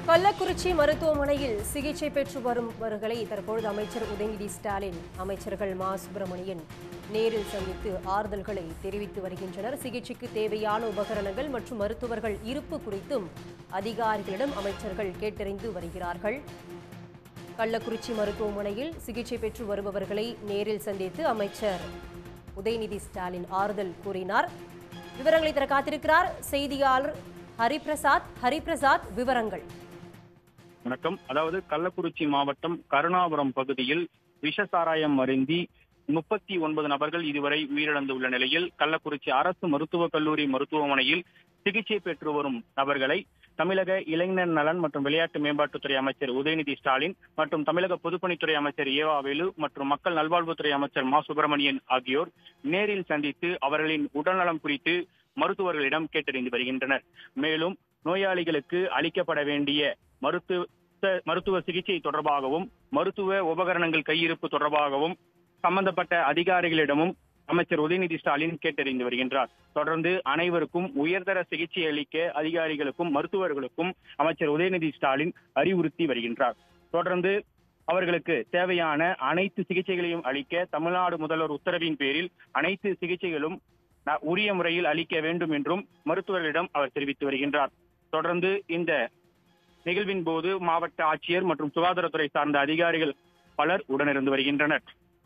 கள்ளக்குறிச்சி மருத்துவமனையில் சிகிச்சை பெற்று வருபவர்களை தற்பொழுது அமைச்சர் உதயநிதி ஸ்டாலின் அமைச்சர்கள் மா சுப்பிரமணியன் நேரில் சந்தித்து ஆறுதல்களை தெரிவித்து வருகின்றனர் சிகிச்சைக்கு தேவையான உபகரணங்கள் மற்றும் மருத்துவர்கள் இருப்பு குறித்தும் அதிகாரிகளிடம் அமைச்சர்கள் கேட்டறிந்து வருகிறார்கள் கள்ளக்குறிச்சி மருத்துவமனையில் சிகிச்சை பெற்று வருபவர்களை நேரில் சந்தித்து அமைச்சர் உதயநிதி ஸ்டாலின் ஆறுதல் கூறினார் விவரங்களை தர காத்திருக்கிறார் செய்தியாளர் ஹரிபிரசாத் ஹரிபிரசாத் விவரங்கள் வணக்கம் அதாவது கள்ளக்குறிச்சி மாவட்டம் கருணாபுரம் பகுதியில் விஷசாராயம் அருந்தி முப்பத்தி ஒன்பது நபர்கள் இதுவரை உயிரிழந்துள்ள நிலையில் கள்ளக்குறிச்சி அரசு மருத்துவக் கல்லூரி மருத்துவமனையில் சிகிச்சை பெற்று வரும் நபர்களை தமிழக இளைஞர் நலன் மற்றும் விளையாட்டு மேம்பாட்டுத்துறை அமைச்சர் உதயநிதி ஸ்டாலின் மற்றும் தமிழக பொதுப்பணித்துறை அமைச்சர் ஏவா வேலு மற்றும் மக்கள் நல்வாழ்வுத்துறை அமைச்சர் மா சுப்பிரமணியன் ஆகியோர் நேரில் சந்தித்து அவர்களின் உடல்நலம் குறித்து மருத்துவர்களிடம் கேட்டறிந்து வருகின்றனர் மேலும் நோயாளிகளுக்கு அளிக்கப்பட வேண்டிய மருத்துவ மருத்துவ சிகிச்சை தொடர்பாகவும் மருத்துவ உபகரணங்கள் கையிருப்பு தொடர்பாகவும் சம்பந்தப்பட்ட அதிகாரிகளிடமும் அமைச்சர் உதயநிதி ஸ்டாலின் கேட்டறிந்து வருகின்றார் தொடர்ந்து அனைவருக்கும் உயர்தர சிகிச்சை அளிக்க அதிகாரிகளுக்கும் மருத்துவர்களுக்கும் அமைச்சர் உதயநிதி ஸ்டாலின் அறிவுறுத்தி வருகின்றார் தொடர்ந்து அவர்களுக்கு தேவையான அனைத்து சிகிச்சைகளையும் அளிக்க தமிழ்நாடு முதல்வர் உத்தரவின் பேரில் அனைத்து சிகிச்சைகளும் ந- உரிய முறையில் அளிக்க வேண்டும் என்றும் மருத்துவர்களிடம் அவர் தெரிவித்து வருகின்றார் தொடர்ந்து இந்த நிகழ்வின் போது மாவட்ட ஆட்சியர் மற்றும் சுகாதாரத்துறை சார்ந்த அதிகாரிகள் பலர் உடனிருந்து வருகின்றனர்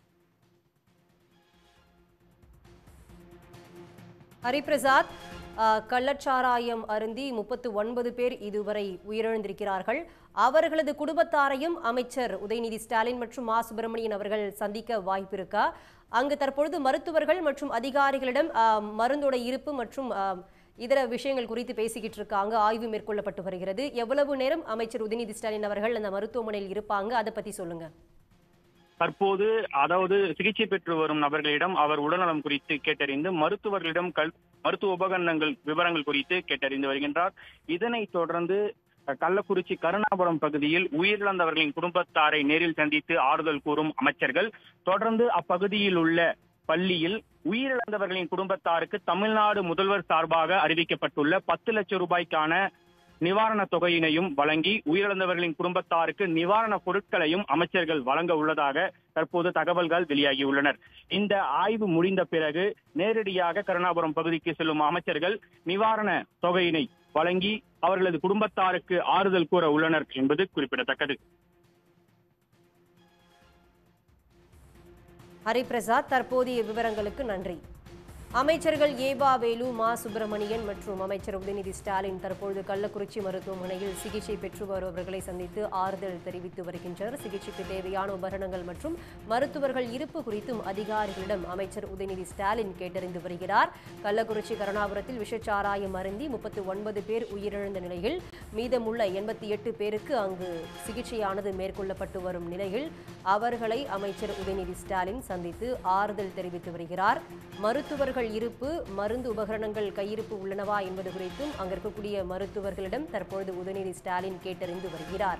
ஹரிபிரசாத் ஆ, கள்ளச்சாராயம் அருந்தி முப்பத்து ஒன்பது பேர் இதுவரை உயிரிழந்திருக்கிறார்கள் அவர்களது குடும்பத்தாரையும் அமைச்சர் உதயநிதி ஸ்டாலின் மற்றும் மா சுப்பிரமணியன் அவர்கள் சந்திக்க வாய்ப்பு இருக்கா அங்கு தற்பொழுது மருத்துவர்கள் மற்றும் அதிகாரிகளிடம் ஆ, மருந்தோட இருப்பு மற்றும் ஆ, இதர விஷயங்கள் குறித்து பேசிக்கிட்டு இருக்காங்க ஆய்வு மேற்கொள்ளப்பட்டு வருகிறது எவ்வளவு நேரம் அமைச்சர் உதயநிதி ஸ்டாலின் அவர்கள் அந்த மருத்துவமனையில் இருப்பாங்க அதை பத்தி சொல்லுங்க தற்போது அதாவது சிகிச்சை பெற்று வரும் நபர்களிடம் அவர் உடல்நலம் குறித்து கேட்டறிந்து மருத்துவர்களிடம் கல் மருத்துவ உபகரணங்கள் விவரங்கள் குறித்து கேட்டறிந்து வருகின்றார் இதனைத் தொடர்ந்து அஹ், கள்ளக்குறிச்சி கருணாபுரம் பகுதியில் உயிரிழந்தவர்களின் குடும்பத்தாரை நேரில் சந்தித்து ஆறுதல் கூறும் அமைச்சர்கள் தொடர்ந்து அப்பகுதியில் உள்ள பள்ளியில் உயிரிழந்தவர்களின் குடும்பத்தாருக்கு தமிழ்நாடு முதல்வர் சார்பாக அறிவிக்கப்பட்டுள்ள பத்து லட்சம் ரூபாய்க்கான நிவாரணத் தொகையினையும் வழங்கி உயிரிழந்தவர்களின் குடும்பத்தாருக்கு நிவாரணப் பொருட்களையும் அமைச்சர்கள் வழங்க உள்ளதாக தற்போது தகவல்கள் வெளியாகியுள்ளனர் இந்த ஆய்வு முடிந்த பிறகு நேரடியாக கருணாபுரம் பகுதிக்கு செல்லும் அமைச்சர்கள் நிவாரண தொகையினை வழங்கி அவர்களது குடும்பத்தாருக்கு ஆறுதல் கூற உள்ளனர் என்பது குறிப்பிடத்தக்கது ஹரிபிரசாத் தற்போதைய விவரங்களுக்கு நன்றி அமைச்சர்கள் ஏபா வேலு மா சுப்பிரமணியன் மற்றும் அமைச்சர் உதயநிதி ஸ்டாலின் தற்பொழுது கள்ளக்குறிச்சி மருத்துவமனையில் சிகிச்சை பெற்று வருபவர்களை சந்தித்து ஆறுதல் தெரிவித்து வருகின்றனர் சிகிச்சைக்கு தேவையான உபகரணங்கள் மற்றும் மருத்துவர்கள் இருப்பு குறித்தும் அதிகாரிகளிடம் அமைச்சர் உதயநிதி ஸ்டாலின் கேட்டறிந்து வருகிறார் கள்ளக்குறிச்சி கருணாபுரத்தில் விஷச்சாராயம் அருந்தி முப்பத்தி ஒன்பது பேர் உயிரிழந்த நிலையில் மீதமுள்ள எண்பத்தி எட்டு பேருக்கு அங்கு சிகிச்சையானது மேற்கொள்ளப்பட்டு வரும் நிலையில் அவர்களை அமைச்சர் உதயநிதி ஸ்டாலின் சந்தித்து ஆறுதல் தெரிவித்து வருகிறார் மருத்துவர்கள் இருப்பு மருந்து உபகரணங்கள் கையிருப்பு உள்ளனவா என்பது குறித்தும் அங்க இருக்கக்கூடிய மருத்துவர்களிடம் தற்பொழுது உதயநிதி ஸ்டாலின் கேட்டறிந்து வருகிறார்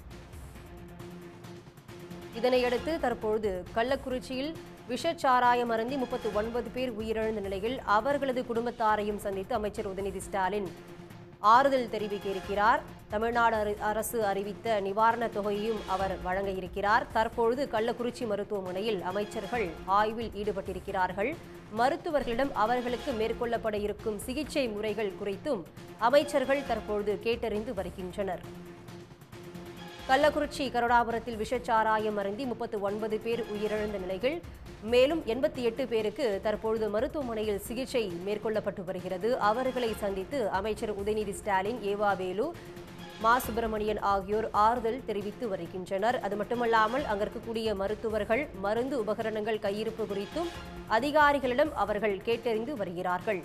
இதனையடுத்து தற்பொழுது கள்ளக்குறிச்சியில் விஷச்சாராயம் அருந்தி முப்பத்தி ஒன்பது பேர் உயிரிழந்த நிலையில் அவர்களது குடும்பத்தாரையும் சந்தித்து அமைச்சர் உதயநிதி ஸ்டாலின் ஆறுதல் தெரிவிக்க இருக்கிறார் தமிழ்நாடு அரு- அரசு அறிவித்த நிவாரணத் தொகையையும் அவர் வழங்க இருக்கிறார் தற்பொழுது கள்ளக்குறிச்சி மருத்துவமனையில் அமைச்சர்கள் ஆய்வில் ஈடுபட்டிருக்கிறார்கள் மருத்துவர்களிடம் அவர்களுக்கு மேற்கொள்ளப்பட இருக்கும் சிகிச்சை முறைகள் குறித்தும் அமைச்சர்கள் தற்பொழுது கேட்டறிந்து வருகின்றனர் கள்ளக்குறிச்சி கருணாபுரத்தில் விஷச்சாராயம் அருந்தி முப்பத்து ஒன்பது பேர் உயிரிழந்த நிலையில் மேலும் எண்பத்தி எட்டு பேருக்கு தற்பொழுது மருத்துவமனையில் சிகிச்சை மேற்கொள்ளப்பட்டு வருகிறது அவர்களை சந்தித்து அமைச்சர் உதயநிதி ஸ்டாலின் ஏவா வேலு மா சுப்பிரமணியன் ஆகியோர் ஆறுதல் தெரிவித்து வருகின்றனர் அது மட்டுமல்லாமல் அங்க இருக்கக்கூடிய மருத்துவர்கள் மருந்து உபகரணங்கள் கையிருப்பு குறித்தும் அதிகாரிகளிடம் அவர்கள் கேட்டறிந்து வருகிறார்கள்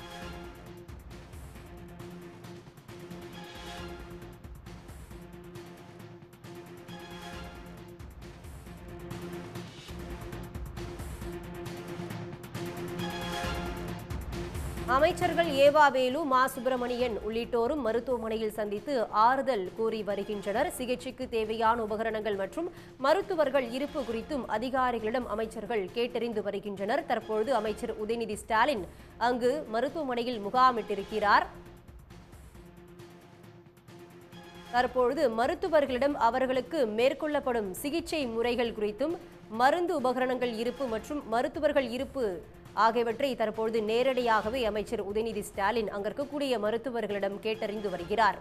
அமைச்சர்கள் ஏவா வேலு மா சுப்பிரமணியன் உள்ளிட்டோரும் மருத்துவமனையில் சந்தித்து ஆறுதல் கூறி வருகின்றனர் சிகிச்சைக்கு தேவையான உபகரணங்கள் மற்றும் மருத்துவர்கள் இருப்பு குறித்தும் அதிகாரிகளிடம் அமைச்சர்கள் கேட்டறிந்து வருகின்றனர் தற்பொழுது அமைச்சர் உதயநிதி ஸ்டாலின் அங்கு மருத்துவமனையில் முகாமிட்டிருக்கிறார் தற்பொழுது மருத்துவர்களிடம் அவர்களுக்கு மேற்கொள்ளப்படும் சிகிச்சை முறைகள் குறித்தும் மருந்து உபகரணங்கள் இருப்பு மற்றும் மருத்துவர்கள் இருப்பு ஆகியவற்றை தற்பொழுது நேரடியாகவே அமைச்சர் உதயநிதி ஸ்டாலின் அங்க இருக்கக்கூடிய மருத்துவர்களிடம் கேட்டறிந்து வருகிறார்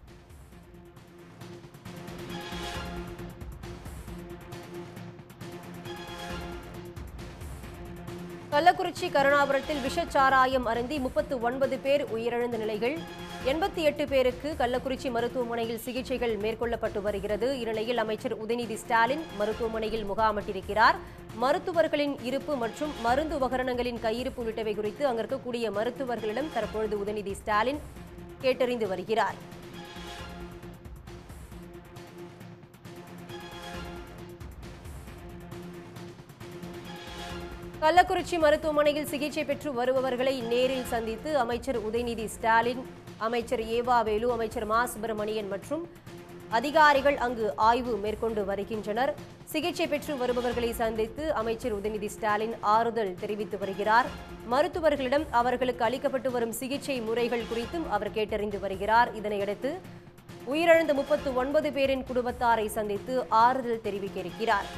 கள்ளக்குறிச்சி கருணாபுரத்தில் விஷச்சாராயம் அருந்தி முப்பத்து ஒன்பது பேர் உயிரிழந்த நிலைகள் எண்பத்தி எட்டு பேருக்கு கள்ளக்குறிச்சி மருத்துவமனையில் சிகிச்சைகள் மேற்கொள்ளப்பட்டு வருகிறது இந்நிலையில் அமைச்சர் உதயநிதி ஸ்டாலின் மருத்துவமனையில் முகாமிட்டிருக்கிறார் மருத்துவர்களின் இருப்பு மற்றும் மருந்து உபகரணங்களின் கையிருப்பு உள்ளிட்டவை குறித்து அங்க இருக்கக்கூடிய மருத்துவர்களிடம் தற்பொழுது உதயநிதி ஸ்டாலின் கேட்டறிந்து வருகிறார் கள்ளக்குறிச்சி மருத்துவமனையில் சிகிச்சை பெற்று வருபவர்களை நேரில் சந்தித்து அமைச்சர் உதயநிதி ஸ்டாலின் அமைச்சர் ஏவாவேலு அமைச்சர் மா சுப்பிரமணியன் மற்றும் அதிகாரிகள் அங்கு ஆய்வு மேற்கொண்டு வருகின்றனர் சிகிச்சை பெற்று வருபவர்களை சந்தித்து அமைச்சர் உதயநிதி ஸ்டாலின் ஆறுதல் தெரிவித்து வருகிறார் மருத்துவர்களிடம் அவர்களுக்கு அளிக்கப்பட்டு வரும் சிகிச்சை முறைகள் குறித்தும் அவர் கேட்டறிந்து வருகிறார் இதனையடுத்து உயிரிழந்த முப்பத்து ஒன்பது பேரின் குடும்பத்தாரை சந்தித்து ஆறுதல் தெரிவிக்க இருக்கிறார்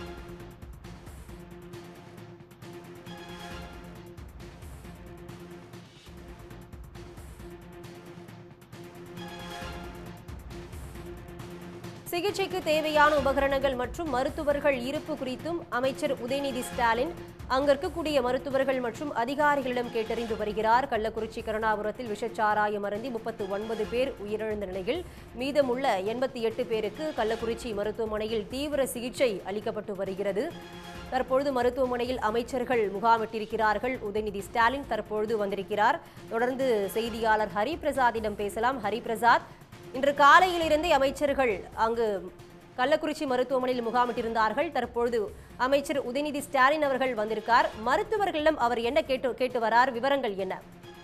சிகிச்சைக்கு தேவையான உபகரணங்கள் மற்றும் மருத்துவர்கள் இருப்பு குறித்தும் அமைச்சர் உதயநிதி ஸ்டாலின் அங்க இருக்கக்கூடிய மருத்துவர்கள் மற்றும் அதிகாரிகளிடம் கேட்டறிந்து வருகிறார் கள்ளக்குறிச்சி கருணாபுரத்தில் விஷச்சாராயம் அருந்தி முப்பத்து ஒன்பது பேர் உயிரிழந்த நிலையில் மீதமுள்ள எண்பத்தி எட்டு பேருக்கு கள்ளக்குறிச்சி மருத்துவமனையில் தீவிர சிகிச்சை அளிக்கப்பட்டு வருகிறது தற்பொழுது மருத்துவமனையில் அமைச்சர்கள் முகாமிட்டிருக்கிறார்கள் உதயநிதி ஸ்டாலின் தற்பொழுது வந்திருக்கிறார் தொடர்ந்து செய்தியாளர் ஹரிபிரசாத்திடம் பேசலாம் ஹரிபிரசாத் இன்று காலையிலிருந்தே அமைச்சர்கள் அங்கு கள்ளக்குறிச்சி மருத்துவமனையில் முகாமிட்டிருந்தார்கள் தற்பொழுது அமைச்சர் உதயநிதி ஸ்டாலின் அவர்கள் வந்திருக்கார் மருத்துவர்களிடம் அவர் என்ன கேட்டு கேட்டு வரார் விவரங்கள் என்ன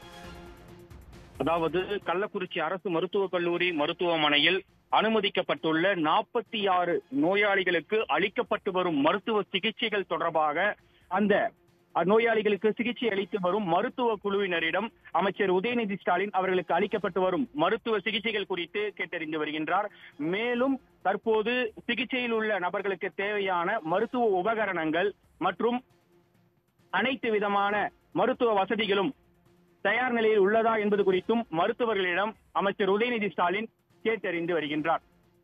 அதாவது கள்ளக்குறிச்சி அரசு மருத்துவக் கல்லூரி மருத்துவமனையில் அனுமதிக்கப்பட்டுள்ள நாற்பத்தி ஆறு நோயாளிகளுக்கு அளிக்கப்பட்டு வரும் மருத்துவ சிகிச்சைகள் தொடர்பாக அந்த நோயாளிகளுக்கு சிகிச்சை அளித்து வரும் மருத்துவ குழுவினரிடம் அமைச்சர் உதயநிதி ஸ்டாலின் அவர்களுக்கு அளிக்கப்பட்டு வரும் மருத்துவ சிகிச்சைகள் குறித்து கேட்டறிந்து வருகின்றார் மேலும் தற்போது சிகிச்சையில் உள்ள நபர்களுக்கு தேவையான மருத்துவ உபகரணங்கள் மற்றும் அனைத்து விதமான மருத்துவ வசதிகளும் தயார் நிலையில் உள்ளதா என்பது குறித்தும் மருத்துவர்களிடம் அமைச்சர் உதயநிதி ஸ்டாலின் கேட்டறிந்து வருகின்றார்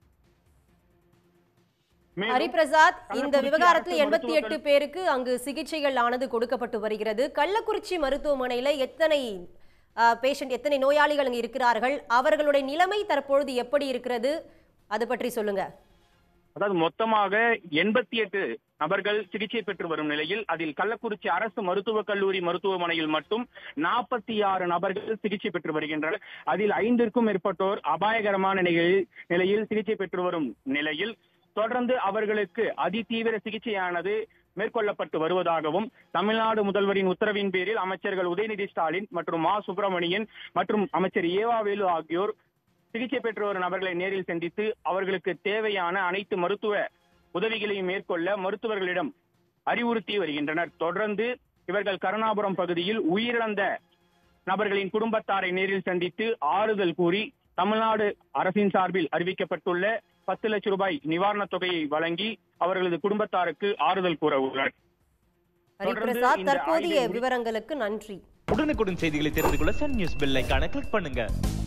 மேலும் ஹரிபிரசாத் இந்த கள்ளக்குறிச்சி விவகாரத்தில் அரசு எண்பத்தி எட்டு மருத்துவக் பேருக்கு அங்கு சிகிச்சைகள் ஆனது கொடுக்கப்பட்டு வருகிறது கள்ளக்குறிச்சி மருத்துவமனையில எத்தனை பேஷண்ட் எத்தனை நோயாளிகள் அங்கு இருக்கிறார்கள் அவர்களுடைய நிலைமை தற்பொழுது எப்படி இருக்கிறது அது பற்றி சொல்லுங்க அதாவது மொத்தமாக எண்பத்தி எட்டு நபர்கள் சிகிச்சை பெற்று வரும் நிலையில் அதில் கள்ளக்குறிச்சி அரசு மருத்துவக் கல்லூரி மருத்துவமனையில் மட்டும் நாற்பத்தி ஆறு நபர்கள் சிகிச்சை பெற்று வருகின்றனர் அதில் ஐந்திற்கும் மேற்பட்டோர் அபாயகரமான நிலையில் நிலையில் சிகிச்சை பெற்று வரும் நிலையில் தொடர்ந்து அவர்களுக்கு அதிதீவிர சிகிச்சையானது மேற்கொள்ளப்பட்டு வருவதாகவும் தமிழ்நாடு முதல்வரின் உத்தரவின் பேரில் அமைச்சர்கள் உதயநிதி ஸ்டாலின் மற்றும் மா சுப்பிரமணியன் மற்றும் அமைச்சர் ஏவாவேலு ஆகியோர் சிகிச்சை பெற்று வரும் நபர்களை நேரில் சந்தித்து அவர்களுக்கு தேவையான அனைத்து மருத்துவ உதவிகளையும் மேற்கொள்ள மருத்துவர்களிடம் அறிவுறுத்தி வருகின்றனர் தொடர்ந்து இவர்கள் கருணாபுரம் பகுதியில் உயிரிழந்த நபர்களின் குடும்பத்தாரை நேரில் சந்தித்து ஆறுதல் கூறி தமிழ்நாடு அரசின் சார்பில் அறிவிக்கப்பட்டுள்ள பத்து லட்சம் ரூபாய் நிவாரணத் தொகையை வழங்கி அவர்களது குடும்பத்தாருக்கு ஆறுதல் கூற உள்ளனர் ஹரிபிரசாத் இந்த தற்போதைய ஆய்வை முடி- விவரங்களுக்கு நன்றி உடனுக்குடன் செய்திகளை தெரிந்து கொள்ள சன் நியூஸ் பெல் ஐகானை கிளிக் பண்ணுங்க